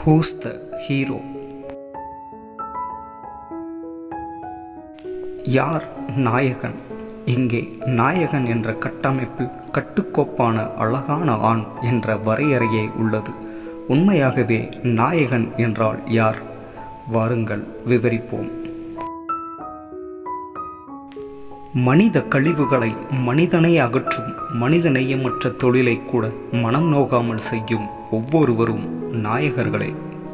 who's the hero யார் நாயகன் இங்கே நாயகன் என்ற கட்டமைப்பில் கட்டுக்கோப்பான அழகான ஆண் என்ற வரையறையே உள்ளது உண்மையாகவே நாயகன் என்றால் யார் வாருங்கள் விவரிப்போம் மனித கழிவுகளை மனிதனை அகற்றும் மனிதநேயமற்ற தொழிலை கூட மனம் நோகாமல் செய்யும் ஒவ்வொருவரும் நாயகர்களே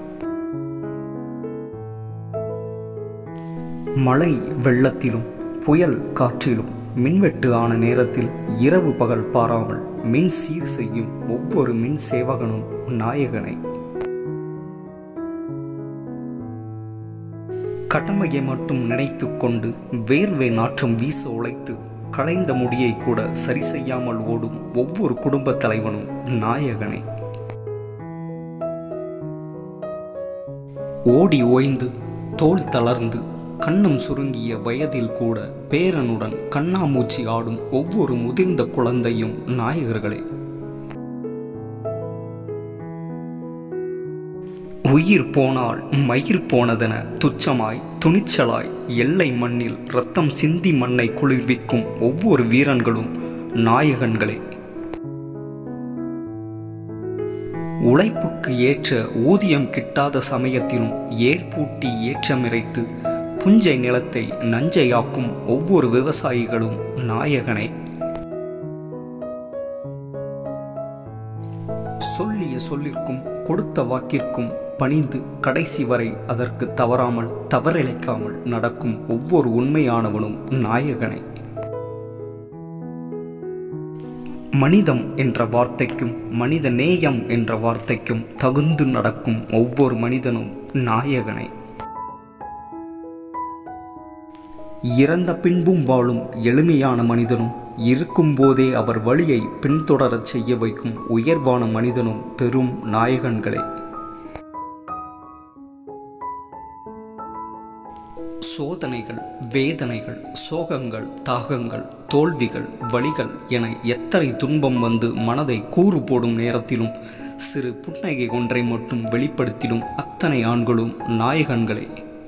மழை வெள்ளத்திலும் புயல் காற்றிலும் மின்வெட்டு ஆன நேரத்தில் இரவு பகல் பாராமல் மின் சீர் செய்யும் ஒவ்வொரு மின் சேவகனும் நாயகனை கடமையை மட்டும் நினைத்து கொண்டு வேர்வை நாற்றம் வீச உழைத்து களைந்த முடியை கூட சரி செய்யாமல் ஓடும் ஒவ்வொரு குடும்பத் தலைவனும் நாயகனே ஓடி ஓய்ந்து தோல் தளர்ந்து கண்ணம் சுருங்கிய வயதில் கூட பேரனுடன் கண்ணாமூச்சி ஆடும் ஒவ்வொரு முதிர்ந்த குழந்தையும் நாயகர்களே உயிர் போனால் மயிர் போனதென துச்சமாய் துணிச்சலாய் எல்லை மண்ணில் ரத்தம் சிந்தி மண்ணை குளிர்விக்கும் ஒவ்வொரு வீரன்களும் நாயகன்களே உழைப்புக்கு ஏற்ற ஊதியம் கிட்டாத சமயத்திலும் ஏற்பூட்டி ஏற்றமிரைத்து புஞ்சை நிலத்தை நஞ்சையாக்கும் ஒவ்வொரு விவசாயிகளும் நாயகனே சொல்லிய சொல்லிற்கும் கொடுத்த வாக்கிற்கும் பணிந்து கடைசி வரை அதற்கு தவறாமல் தவறிழைக்காமல் நடக்கும் ஒவ்வொரு உண்மையானவனும் நாயகனே மனிதம் என்ற வார்த்தைக்கும் மனித நேயம் என்ற வார்த்தைக்கும் தகுந்து நடக்கும் ஒவ்வொரு மனிதனும் நாயகனே இறந்த பின்பும் வாழும் எளிமையான மனிதனும் இருக்கும்போதே அவர் வழியை பின்தொடரச் செய்ய வைக்கும் உயர்வான மனிதனும் பெரும் நாயகன்களே சோதனைகள் வேதனைகள் சோகங்கள் தாகங்கள் தோல்விகள் வழிகள் என எத்தனை துன்பம் வந்து மனதை கூறு போடும் நேரத்திலும் சிறு புன்னகை ஒன்றை மட்டும் வெளிப்படுத்திடும் அத்தனை ஆண்களும் நாயகன்களே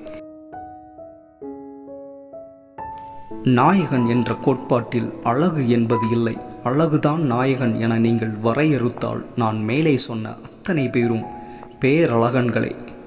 நாயகன் என்ற கோட்பாட்டில் அழகு என்பது இல்லை அழகுதான் நாயகன் என நீங்கள் வரையறுத்தால் நான் மேலே சொன்ன அத்தனை பேரும் பேரழகன்களே